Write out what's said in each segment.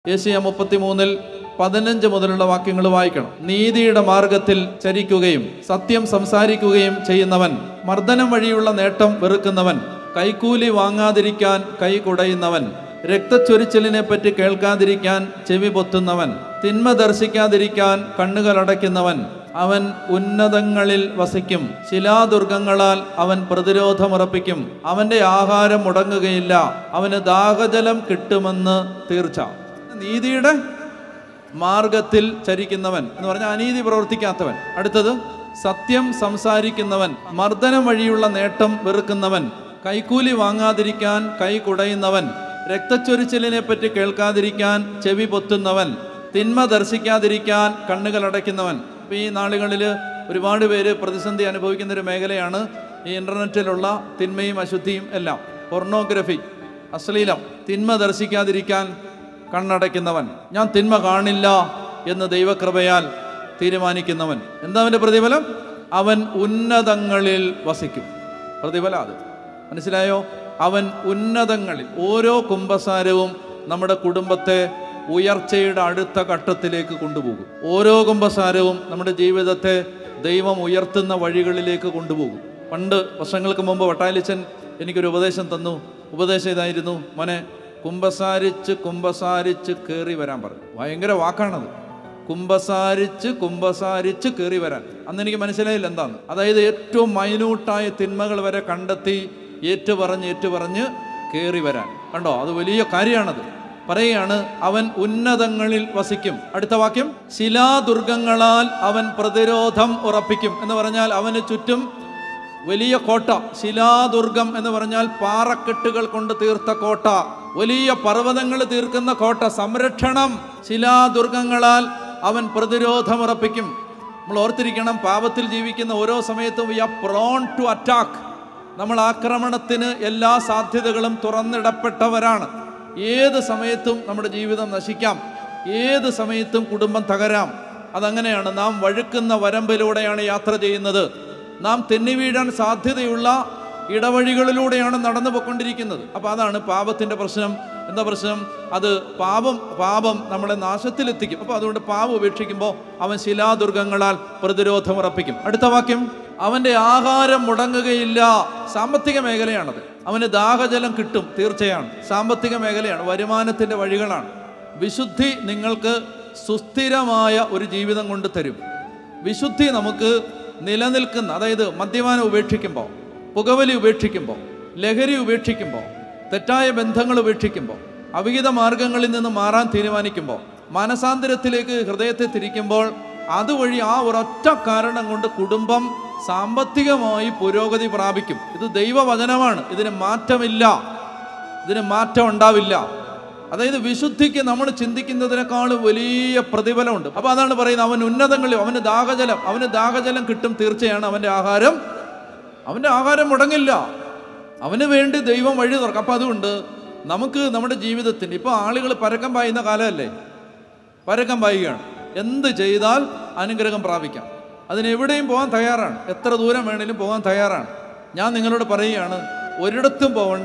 Asia മുപ്പത്തിമൂന്നിൽ പതിനഞ്ച് മുതലുള്ള വാക്യങ്ങൾ വായിക്കണം നീതിയുടെ മാർഗത്തിൽ ചരിക്കുകയും സത്യം സംസാരിക്കുകയും ചെയ്യുന്നവൻ മർദ്ദനം വഴിയുള്ള നേട്ടം വെറുക്കുന്നവൻ കൈക്കൂലി വാങ്ങാതിരിക്കാൻ കൈ കുടയുന്നവൻ രക്തച്ചൊരിച്ചിലിനെ പറ്റി കേൾക്കാതിരിക്കാൻ ചെവി പൊത്തുന്നവൻ തിന്മ ദർശിക്കാതിരിക്കാൻ കണ്ണുകൾ അടയ്ക്കുന്നവൻ അവൻ ഉന്നതങ്ങളിൽ വസിക്കും ശിലാദുർഗങ്ങളാൽ അവൻ പ്രതിരോധമുറപ്പിക്കും അവന്റെ ആഹാരം മുടങ്ങുകയില്ല അവന് ദാഹജലം കിട്ടുമെന്ന് തീർച്ച നീതിയുടെ മാർഗത്തിൽ ചരിക്കുന്നവൻ എന്ന് പറഞ്ഞാൽ അനീതി പ്രവർത്തിക്കാത്തവൻ അടുത്തത് സത്യം സംസാരിക്കുന്നവൻ മർദ്ദനം വഴിയുള്ള നേട്ടം വെറുക്കുന്നവൻ കൈക്കൂലി വാങ്ങാതിരിക്കാൻ കൈ കുടയുന്നവൻ രക്തച്ചൊരിച്ചിലിനെ പറ്റി കേൾക്കാതിരിക്കാൻ ചെവി പൊത്തുന്നവൻ തിന്മ ദർശിക്കാതിരിക്കാൻ കണ്ണുകൾ അടയ്ക്കുന്നവൻ ഇപ്പം ഈ നാളുകളിൽ ഒരുപാട് പേര് പ്രതിസന്ധി അനുഭവിക്കുന്ന ഒരു മേഖലയാണ് ഈ ഇൻ്റർനെറ്റിലുള്ള തിന്മയും അശുദ്ധിയും എല്ലാം പൊർണോഗ്രഫി അശ്ലീലം തിന്മ ദർശിക്കാതിരിക്കാൻ കണ്ണടയ്ക്കുന്നവൻ ഞാൻ തിന്മ കാണില്ല എന്ന് ദൈവകൃപയാൽ തീരുമാനിക്കുന്നവൻ എന്താ അവൻ്റെ പ്രതിഫലം അവൻ ഉന്നതങ്ങളിൽ വസിക്കും പ്രതിഫലം അത് മനസ്സിലായോ അവൻ ഉന്നതങ്ങളിൽ ഓരോ കുംഭസാരവും നമ്മുടെ കുടുംബത്തെ ഉയർച്ചയുടെ അടുത്ത ഘട്ടത്തിലേക്ക് കൊണ്ടുപോകും ഓരോ കുംഭസാരവും നമ്മുടെ ജീവിതത്തെ ദൈവം ഉയർത്തുന്ന വഴികളിലേക്ക് കൊണ്ടുപോകും പണ്ട് വർഷങ്ങൾക്ക് മുമ്പ് വട്ടാലിച്ചൻ എനിക്കൊരു ഉപദേശം തന്നു ഉപദേശം ഇതായിരുന്നു മോനെ കുംഭസാരിച്ച് കുംഭസാരിച്ച് കയറി വരാൻ പറഞ്ഞു ഭയങ്കര വാക്കാണത് കുംഭസാരിച്ച് കുംഭസാരിച്ച് കയറി വരാൻ അന്ന് എനിക്ക് മനസ്സിലായില്ല എന്താണ് അതായത് ഏറ്റവും മൈന്യൂട്ടായ തിന്മകൾ വരെ കണ്ടെത്തി ഏറ്റുപറഞ്ഞ് ഏറ്റുപറഞ്ഞ് കയറി വരാൻ കണ്ടോ അത് വലിയ കാര്യമാണത് പറയുകയാണ് അവൻ ഉന്നതങ്ങളിൽ വസിക്കും അടുത്ത വാക്യം ശിലാദുർഗങ്ങളാൽ അവൻ പ്രതിരോധം ഉറപ്പിക്കും എന്ന് പറഞ്ഞാൽ അവന് ചുറ്റും വലിയ കോട്ട ശിലാദുർഗം എന്ന് പറഞ്ഞാൽ പാറക്കെട്ടുകൾ കൊണ്ട് തീർത്ത കോട്ട വലിയ പർവ്വതങ്ങൾ തീർക്കുന്ന കോട്ട സംരക്ഷണം ശിലാദുർഗങ്ങളാൽ അവൻ പ്രതിരോധമുറപ്പിക്കും നമ്മൾ ഓർത്തിരിക്കണം പാപത്തിൽ ജീവിക്കുന്ന ഓരോ സമയത്തും we are prone to attack നമ്മൾ ആക്രമണത്തിന് എല്ലാ സാധ്യതകളും തുറന്നിടപ്പെട്ടവരാണ് ഏത് സമയത്തും നമ്മുടെ ജീവിതം നശിക്കാം ഏത് സമയത്തും കുടുംബം തകരാം അതങ്ങനെയാണ് നാം വഴുക്കുന്ന വരമ്പിലൂടെയാണ് യാത്ര ചെയ്യുന്നത് നാം തെന്നി വീഴാൻ സാധ്യതയുള്ള ഇടവഴികളിലൂടെയാണ് നടന്നു പോയിക്കൊണ്ടിരിക്കുന്നത് അപ്പോൾ അതാണ് പാപത്തിൻ്റെ പ്രശ്നം എന്താ പ്രശ്നം അത് പാപം പാപം നമ്മളെ നാശത്തിലെത്തിക്കും അപ്പോൾ അതുകൊണ്ട് പാപം ഉപേക്ഷിക്കുമ്പോൾ അവൻ ശിലാദുർഗങ്ങളാൽ പ്രതിരോധം ഉറപ്പിക്കും അടുത്ത വാക്യം അവൻ്റെ ആഹാരം മുടങ്ങുകയില്ല സാമ്പത്തിക മേഖലയാണത് അവന് ദാഹജലം കിട്ടും തീർച്ചയാണ് സാമ്പത്തിക മേഖലയാണ് വരുമാനത്തിൻ്റെ വഴികളാണ് വിശുദ്ധി നിങ്ങൾക്ക് സുസ്ഥിരമായ ഒരു ജീവിതം കൊണ്ട് തരും വിശുദ്ധി നമുക്ക് നിലനിൽക്കുന്ന അതായത് മദ്യപാനം ഉപേക്ഷിക്കുമ്പോൾ പുകവലി ഉപേക്ഷിക്കുമ്പോൾ ലഹരി ഉപേക്ഷിക്കുമ്പോൾ തെറ്റായ ബന്ധങ്ങൾ ഉപേക്ഷിക്കുമ്പോൾ അവിഹിത മാർഗങ്ങളിൽ നിന്ന് മാറാൻ തീരുമാനിക്കുമ്പോൾ മാനസാന്തരത്തിലേക്ക് ഹൃദയത്തെ തിരിക്കുമ്പോൾ അതുവഴി ആ ഒരൊറ്റ കാരണം കൊണ്ട് കുടുംബം സാമ്പത്തികമായി പുരോഗതി പ്രാപിക്കും ഇത് ദൈവവചനമാണ് ഇതിന് മാറ്റമില്ല ഇതിന് മാറ്റം ഉണ്ടാവില്ല അതായത് വിശുദ്ധിക്ക് നമ്മൾ ചിന്തിക്കുന്നതിനേക്കാളും വലിയ പ്രതിഫലമുണ്ട് അപ്പൊ അതാണ് പറയുന്നത് അവൻ ഉന്നതങ്ങളിൽ അവന് ദാഹജലം അവന് ദാഹജലം കിട്ടും തീർച്ചയാണ് അവന്റെ ആഹാരം അവന്റെ ആഹാരം മുടങ്ങില്ല അവന് വേണ്ടി ദൈവം വഴി തുറക്കും അപ്പൊ അതുകൊണ്ട് നമുക്ക് നമ്മുടെ ജീവിതത്തിന് ഇപ്പൊ ആളുകൾ പരക്കം പായുന്ന കാലമല്ലേ പരക്കം പായുകയാണ് എന്ത് ചെയ്താൽ അനുഗ്രഹം പ്രാപിക്കാം അതിനെവിടെയും പോകാൻ തയ്യാറാണ് എത്ര ദൂരം വേണേലും പോകാൻ തയ്യാറാണ് ഞാൻ നിങ്ങളോട് പറയുകയാണ് ഒരിടത്തും പോവണ്ട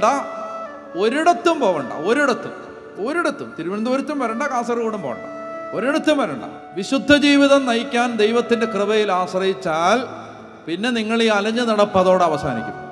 ഒരിടത്തും പോവണ്ട ഒരിടത്തും ഒരിടത്തും തിരുവനന്തപുരത്തും വരണ്ട കാസർഗോഡും പോകണ്ട ഒരിടത്തും വരണ്ട വിശുദ്ധ ജീവിതം നയിക്കാൻ ദൈവത്തിൻ്റെ കൃപയിൽ ആശ്രയിച്ചാൽ പിന്നെ നിങ്ങൾ ഈ അലഞ്ഞു നടപ്പ് അതോടെ അവസാനിക്കും